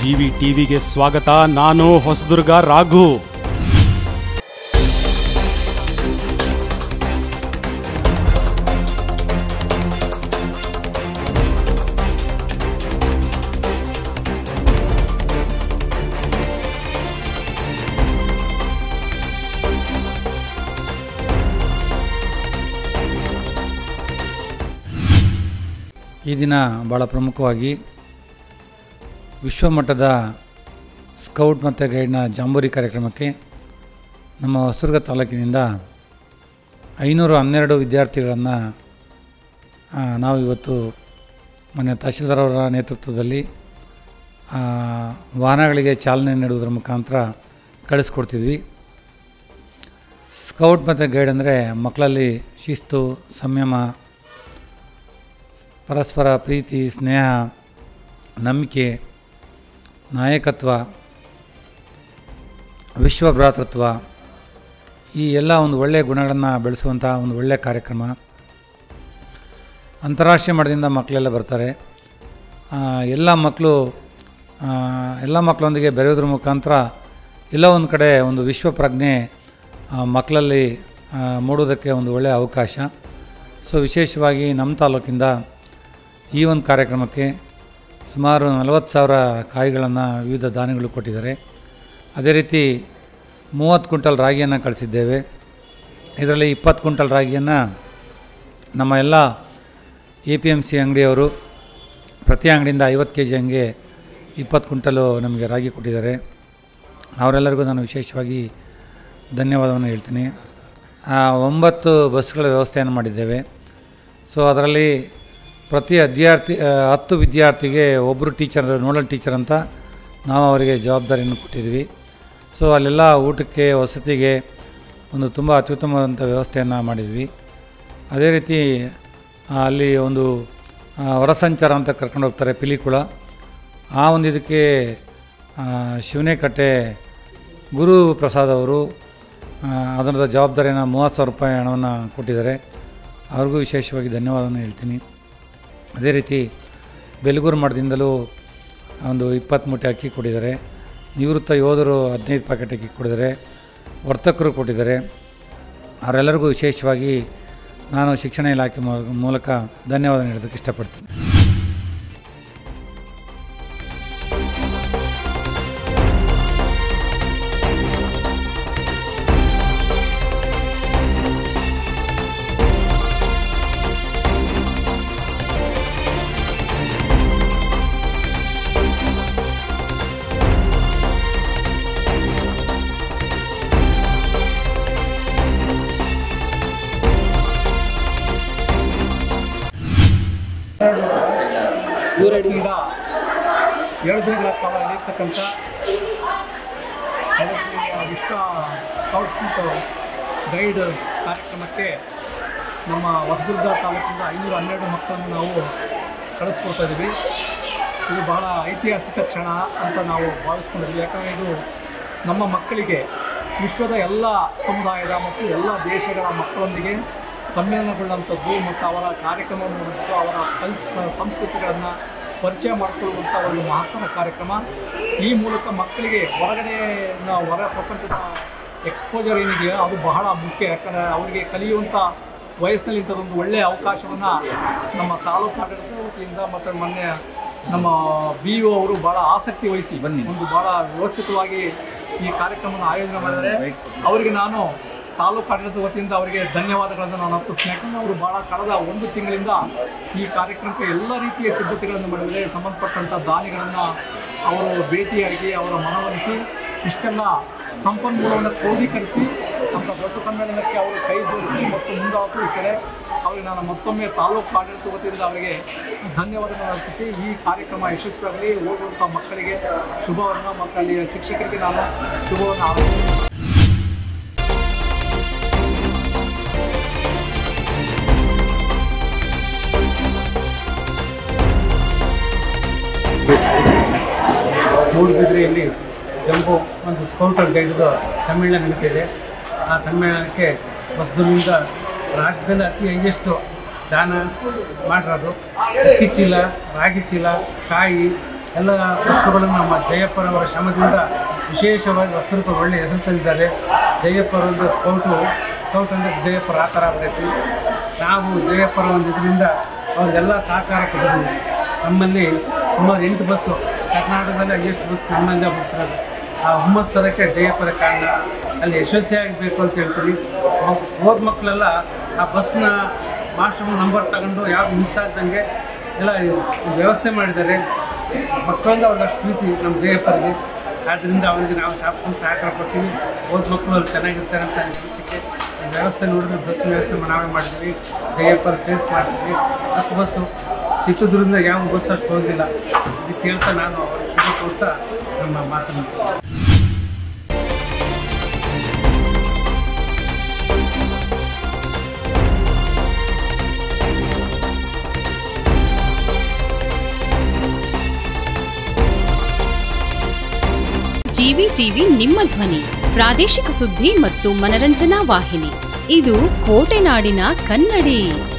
GV ಟಿವಿಗೆ ಸ್ವಾಗತ ನಾನು ಹೊಸದುರ್ಗ ರಾಘು ಈ ದಿನ ಭಾಳ ಪ್ರಮುಖವಾಗಿ ವಿಶ್ವಮಟ್ಟದ ಸ್ಕೌಟ್ ಮತ್ತು ಗೈಡ್ನ ಜಾಂಬೂರಿ ಕಾರ್ಯಕ್ರಮಕ್ಕೆ ನಮ್ಮ ಹೊಸದುರ್ಗ ತಾಲೂಕಿನಿಂದ ಐನೂರು ಹನ್ನೆರಡು ವಿದ್ಯಾರ್ಥಿಗಳನ್ನು ನಾವು ಇವತ್ತು ಮನೆ ತಹಶೀಲ್ದಾರ್ ಅವರ ನೇತೃತ್ವದಲ್ಲಿ ಆ, ವಾಹನಗಳಿಗೆ ಚಾಲನೆ ನೀಡುವುದರ ಮುಖಾಂತರ ಕಳಿಸ್ಕೊಡ್ತಿದ್ವಿ ಸ್ಕೌಟ್ ಮತ್ತು ಗೈಡ್ ಅಂದರೆ ಮಕ್ಕಳಲ್ಲಿ ಶಿಸ್ತು ಸಂಯಮ ಪರಸ್ಪರ ಪ್ರೀತಿ ಸ್ನೇಹ ನಂಬಿಕೆ ನಾಯಕತ್ವ ವಿಶ್ವ ಭ್ರಾತೃತ್ವ ಈ ಎಲ್ಲ ಒಂದು ಒಳ್ಳೆಯ ಗುಣಗಳನ್ನು ಬೆಳೆಸುವಂಥ ಒಂದು ಒಳ್ಳೆಯ ಕಾರ್ಯಕ್ರಮ ಅಂತಾರಾಷ್ಟ್ರೀಯ ಮಟ್ಟದಿಂದ ಮಕ್ಕಳೆಲ್ಲ ಬರ್ತಾರೆ ಆ, ಎಲ್ಲ ಮಕ್ಕಳು ಆ, ಎಲ್ಲ ಮಕ್ಕಳೊಂದಿಗೆ ಬೆರೆಯೋದ್ರ ಮುಖಾಂತರ ಎಲ್ಲ ಒಂದು ಕಡೆ ಒಂದು ವಿಶ್ವ ಪ್ರಜ್ಞೆ ಆ, ಮಕ್ಕಳಲ್ಲಿ ಆ, ಮೂಡೋದಕ್ಕೆ ಒಂದು ಒಳ್ಳೆಯ ಅವಕಾಶ ಸೊ ವಿಶೇಷವಾಗಿ ನಮ್ಮ ತಾಲೂಕಿಂದ ಈ ಒಂದು ಕಾರ್ಯಕ್ರಮಕ್ಕೆ ಸುಮಾರು ನಲವತ್ತು ಸಾವಿರ ಕಾಯಿಗಳನ್ನು ವಿವಿಧ ದಾನಿಗಳು ಕೊಟ್ಟಿದ್ದಾರೆ ಅದೇ ರೀತಿ ಮೂವತ್ತು ಕ್ವಿಂಟಲ್ ರಾಗಿಯನ್ನು ಕಳಿಸಿದ್ದೇವೆ ಇದರಲ್ಲಿ ಇಪ್ಪತ್ತು ಕ್ವಿಂಟಲ್ ರಾಗಿಯನ್ನು ನಮ್ಮ ಎಲ್ಲ ಎ ಪಿ ಎಮ್ ಸಿ ಅಂಗಡಿಯವರು ಪ್ರತಿ ಅಂಗಡಿಯಿಂದ ಐವತ್ತು ಕೆ ಜಿ ಹಂಗೆ ಇಪ್ಪತ್ತು ಕ್ವಿಂಟಲು ನಮಗೆ ರಾಗಿ ಕೊಟ್ಟಿದ್ದಾರೆ ಅವರೆಲ್ಲರಿಗೂ ನಾನು ವಿಶೇಷವಾಗಿ ಧನ್ಯವಾದವನ್ನು ಹೇಳ್ತೀನಿ ಆ, ಒಂಬತ್ತು ಬಸ್ಗಳ ವ್ಯವಸ್ಥೆಯನ್ನು ಮಾಡಿದ್ದೇವೆ ಸೊ ಅದರಲ್ಲಿ ಪ್ರತಿ ವಿದ್ಯಾರ್ಥಿ ಆ, ಹತ್ತು ವಿದ್ಯಾರ್ಥಿಗೆ ಒಬ್ಬರು ಟೀಚರ್ ನೋಡಲ್ ಟೀಚರ್ ಅಂತ ನಾವು ಅವರಿಗೆ ಜವಾಬ್ದಾರಿಯನ್ನು ಕೊಟ್ಟಿದ್ವಿ ಸೊ ಅಲ್ಲೆಲ್ಲ ಊಟಕ್ಕೆ ವಸತಿಗೆ ಒಂದು ತುಂಬ ಅತ್ಯುತ್ತಮವಾದಂಥ ವ್ಯವಸ್ಥೆಯನ್ನು ಮಾಡಿದ್ವಿ ಅದೇ ರೀತಿ ಆ, ಅಲ್ಲಿ ಒಂದು ಆ, ಹೊರಸಂಚಾರ ಅಂತ ಕರ್ಕೊಂಡು ಹೋಗ್ತಾರೆ ಪಿಲಿಕುಳ ಆ ಒಂದು ಇದಕ್ಕೆ ಆ, ಶಿವನೇಕಟ್ಟೆ ಗುರು ಪ್ರಸಾದ್ ಅವರು ಆ, ಅದರ ಜವಾಬ್ದಾರಿಯನ್ನು ಮೂವತ್ತು ಸಾವಿರ ರೂಪಾಯಿ ಹಣವನ್ನು ಕೊಟ್ಟಿದ್ದಾರೆ ಅವ್ರಿಗೂ ವಿಶೇಷವಾಗಿ ಧನ್ಯವಾದವನ್ನು ಹೇಳ್ತೀನಿ ಅದೇ ರೀತಿ ಬೆಲಗೂರು ಮಠದಿಂದಲೂ ಒಂದು ಇಪ್ಪತ್ತು ಮೂಟೆ ಅಕ್ಕಿ ಕೊಟ್ಟಿದ್ದಾರೆ ನಿವೃತ್ತ ಯೋಧರು ಹದಿನೈದು ಪ್ಯಾಕೆಟ್ ಅಕ್ಕಿ ಕೊಟ್ಟಿದ್ದಾರೆ ವರ್ತಕರು ಕೊಟ್ಟಿದ್ದಾರೆ ಅವರೆಲ್ಲರಿಗೂ ವಿಶೇಷವಾಗಿ ನಾನು ಶಿಕ್ಷಣ ಇಲಾಖೆ ಮೂ- ಮೂಲಕ ಧನ್ಯವಾದ ನೀಡೋದಕ್ಕೆ ಇಷ್ಟಪಡ್ತೀನಿ ಈಗ ಏಳು ದಿನಗಳ ಕಾಲ ನಡೆಯತಕ್ಕಂಥ ಐವತ್ತನೆಯ ವಿಶ್ವ ಸ್ಕೌಟ್ಸ್ ಮತ್ತು ಗೈಡ್ ಕಾರ್ಯಕ್ರಮಕ್ಕೆ ನಮ್ಮ ಹೊಸದುರ್ಗ ತಾಲೂಕಿಂದ ಐನೂರ ಹನ್ನೆರಡು ಮಕ್ಕಳನ್ನು ನಾವು ಕಳಿಸ್ಕೊಡ್ತಾ ಇದ್ದೀವಿ ಇದು ಬಹಳ ಐತಿಹಾಸಿಕ ಕ್ಷಣ ಅಂತ ನಾವು ಭಾವಿಸ್ಕೊಂಡಿದ್ವಿ ಯಾಕಂದರೆ ಇದು ನಮ್ಮ ಮಕ್ಕಳಿಗೆ ವಿಶ್ವದ ಎಲ್ಲ ಸಮುದಾಯದ ಮತ್ತು ಎಲ್ಲ ದೇಶಗಳ ಮಕ್ಕಳೊಂದಿಗೆ ಸಮ್ಮೇಳನಗೊಳ್ಳುವಂಥದ್ದು ಮತ್ತು ಅವರ ಕಾರ್ಯಕ್ರಮವನ್ನು ನೋಡುವಂಥದ್ದು ಅವರ ಕಲ್ಚ ಸಂಸ್ಕೃತಿಗಳನ್ನು ಪರಿಚಯ ಮಾಡಿಕೊಳ್ಳುವಂಥ ಒಂದು ಮಹತ್ವದ ಕಾರ್ಯಕ್ರಮ ಈ ಮೂಲಕ ಮಕ್ಕಳಿಗೆ ಹೊರಗಡೆ ನ- ಹೊರ ಪ್ರಪಂಚದ ಎಕ್ಸ್ಪೋಜರ್ ಏನಿದೆಯೋ ಅದು ಬಹಳ ಮುಖ್ಯ ಯಾಕಂದರೆ ಅವರಿಗೆ ಕಲಿಯುವಂಥ ವಯಸ್ಸಿನಲ್ಲಿ ಇಂಥದ್ದೊಂದು ಒಳ್ಳೆಯ ಅವಕಾಶವನ್ನು ನಮ್ಮ ತಾಲೂಕು ಆಡಳಿತ ವತಿಯಿಂದ ಮತ್ತು ಮೊನ್ನೆ ನಮ್ಮ ಬಿ ಒ ಅವರು ಭಾಳ ಆಸಕ್ತಿ ವಹಿಸಿ ಬನ್ನಿ ಒಂದು ಭಾಳ ವ್ಯವಸ್ಥಿತವಾಗಿ ಈ ಕಾರ್ಯಕ್ರಮವನ್ನು ಆಯೋಜನೆ ಮಾಡಿದರೆ ಅವರಿಗೆ ನಾನು ತಾಲೂಕು ಆಡಳಿತ ವತಿಯಿಂದ ಅವರಿಗೆ ಧನ್ಯವಾದಗಳನ್ನು ನಾನು ಅರ್ಪಿಸ್ತೀನಿ ಯಾಕಂದರೆ ಅವರು ಭಾಳ ಕಳೆದ ಒಂದು ತಿಂಗಳಿಂದ ಈ ಕಾರ್ಯಕ್ರಮಕ್ಕೆ ಎಲ್ಲ ರೀತಿಯ ಸಿದ್ಧತೆಗಳನ್ನು ಮಾಡಿದರೆ ಸಂಬಂಧಪಟ್ಟಂಥ ದಾನಿಗಳನ್ನು ಅವರು ಭೇಟಿಯಾಗಿ ಅವರ ಮನವೊಲಿಸಿ ಇಷ್ಟೆಲ್ಲ ಸಂಪನ್ಮೂಲವನ್ನು ಕ್ರೋಢೀಕರಿಸಿ ಅಂತ ದೊಡ್ಡ ಸಮ್ಮೇಳನಕ್ಕೆ ಅವರು ಕೈ ಜೋಡಿಸಿ ಮತ್ತು ಮುಂದಾಗ್ತಿದ್ದಾರೆ ಅವರಿಗೆ ನಾನು ಮತ್ತೊಮ್ಮೆ ತಾಲೂಕು ಆಡಳಿತ ವತಿಯಿಂದ ಅವರಿಗೆ ಧನ್ಯವಾದಗಳನ್ನು ಅರ್ಪಿಸಿ ಈ ಕಾರ್ಯಕ್ರಮ ಯಶಸ್ವಿಯಾಗಲಿ ಓದುವಂಥ ಮಕ್ಕಳಿಗೆ ಶುಭವನ್ನು ಮತ್ತು ಅಲ್ಲಿಯ ಶಿಕ್ಷಕರಿಗೆ ನಾನು ಶುಭವನ್ನು ಹಾರೈಸ್ತೀನಿ ಮೂಡುಬಿದ್ರೆಯಲ್ಲಿ ಜಂಬೋ ಒಂದು ಸ್ಕೌಟರ್ ಗೈಡ್ದು ಸಮ್ಮೇಳನ ನಡೀತಿದೆ ಆ ಸಮ್ಮೇಳನಕ್ಕೆ ಹೊಸದುರ್ಗದಿಂದ ರಾಜ್ಯದಲ್ಲಿ ಅತಿ ಹೈಯೆಸ್ಟು ದಾನ ಮಾಡಿರೋದು ಅಕ್ಕಿ ಚೀಲ ರಾಗಿ ಚೀಲ ಕಾಯಿ ಎಲ್ಲ ವಸ್ತುಗಳನ್ನು ನಮ್ಮ ಜಯಪ್ಪರವರ ಶ್ರಮದಿಂದ ವಿಶೇಷವಾಗಿ ವಸ್ತುಕ್ಕೆ ಒಳ್ಳೆಯ ಹೆಸರು ತಂದಿದ್ದಾರೆ ಜಯಪ್ಪರೊಂದು ಸ್ಕೌಟು ಸ್ಕೌಟ್ ಅಂದರೆ ಜಯಪ್ಪರ ಆ ಥರ ಆಗಬೇಕು ನಾವು ಜಯಪ್ಪರ ಒಂದು ಇದರಿಂದ ಅವ್ರಿಗೆಲ್ಲ ಸಹಕಾರ ಕೊಟ್ಟಿದ್ದೀವಿ ನಮ್ಮಲ್ಲಿ ಸುಮಾರು ಎಂಟು ಬಸ್ಸು ಕರ್ನಾಟಕದಲ್ಲಿ ಹೈಯೆಸ್ಟ್ ಬಸ್ ನಮ್ಮಲ್ಲೇ ಹೋಗ್ತಿರೋದು ಆ ಹುಮ್ಮಸ್ ತರಕ್ಕೆ ಜಯಪುರ ಕಾರಣ ಅಲ್ಲಿ ಯಶಸ್ವಿಯಾಗಬೇಕು ಅಂತ ಹೇಳ್ತೀನಿ ಮಕ್- ಹೋದ ಮಕ್ಕಳೆಲ್ಲ ಆ ಬಸ್ನ ಮಾಸ್ಟರ್ ನಂಬರ್ ತಗೊಂಡು ಯಾವ್ದು ಮಿಸ್ ಆಗ್ದಂಗೆ ಎಲ್ಲ ವ್ಯವಸ್ಥೆ ಮಾಡಿದ್ದಾರೆ ಮಕ್ಕಳಿಂದ ಅವ್ರಿಗೆ ಅಷ್ಟು ಪ್ರೀತಿ ನಮ್ಮ ಜಯಪ್ಪರಿಗೆ ಆದ್ದರಿಂದ ಅವರಿಗೆ ನಾವು ಸಾಕು ಸಹಕಾರ ಕೊಡ್ತೀವಿ ಹೋದ ಮಕ್ಕಳು ಅಲ್ಲಿ ಚೆನ್ನಾಗಿರ್ತಾರೆ ಅಂತ ಅನಿಸಿಕೆ ವ್ಯವಸ್ಥೆ ನೋಡಿದ್ರೆ ಬಸ್ ವ್ಯವಸ್ಥೆ ನಾವೇ ಮಾಡಿದ್ವಿ ಜಯಪ್ಪರ ಫೇಸ್ ಮಾಡ್ತೀವಿ ಹತ್ತು ಬಸ್ಸು ಚಿತ್ರದುರ್ಗದಿಂದ ಯಾವ ಬಸ್ ಅಷ್ಟು ಹೋಗಿಲ್ಲ ಇದಕ್ಕೆ ಹೇಳ್ತಾ ನಾನು ಅವ್ರಿಗೆ ಶುಭ ಕೊಡ್ತಾ ನಮ್ಮ ಮಾತನ್ನು ಜಿವಿ ಟಿವಿ ನಿಮ್ಮ ಧ್ವನಿ ಪ್ರಾದೇಶಿಕ ಸುದ್ದಿ ಮತ್ತು ಮನರಂಜನಾ ವಾಹಿನಿ ಇದು ಕೋಟೆನಾಡಿನ ಕನ್ನಡಿ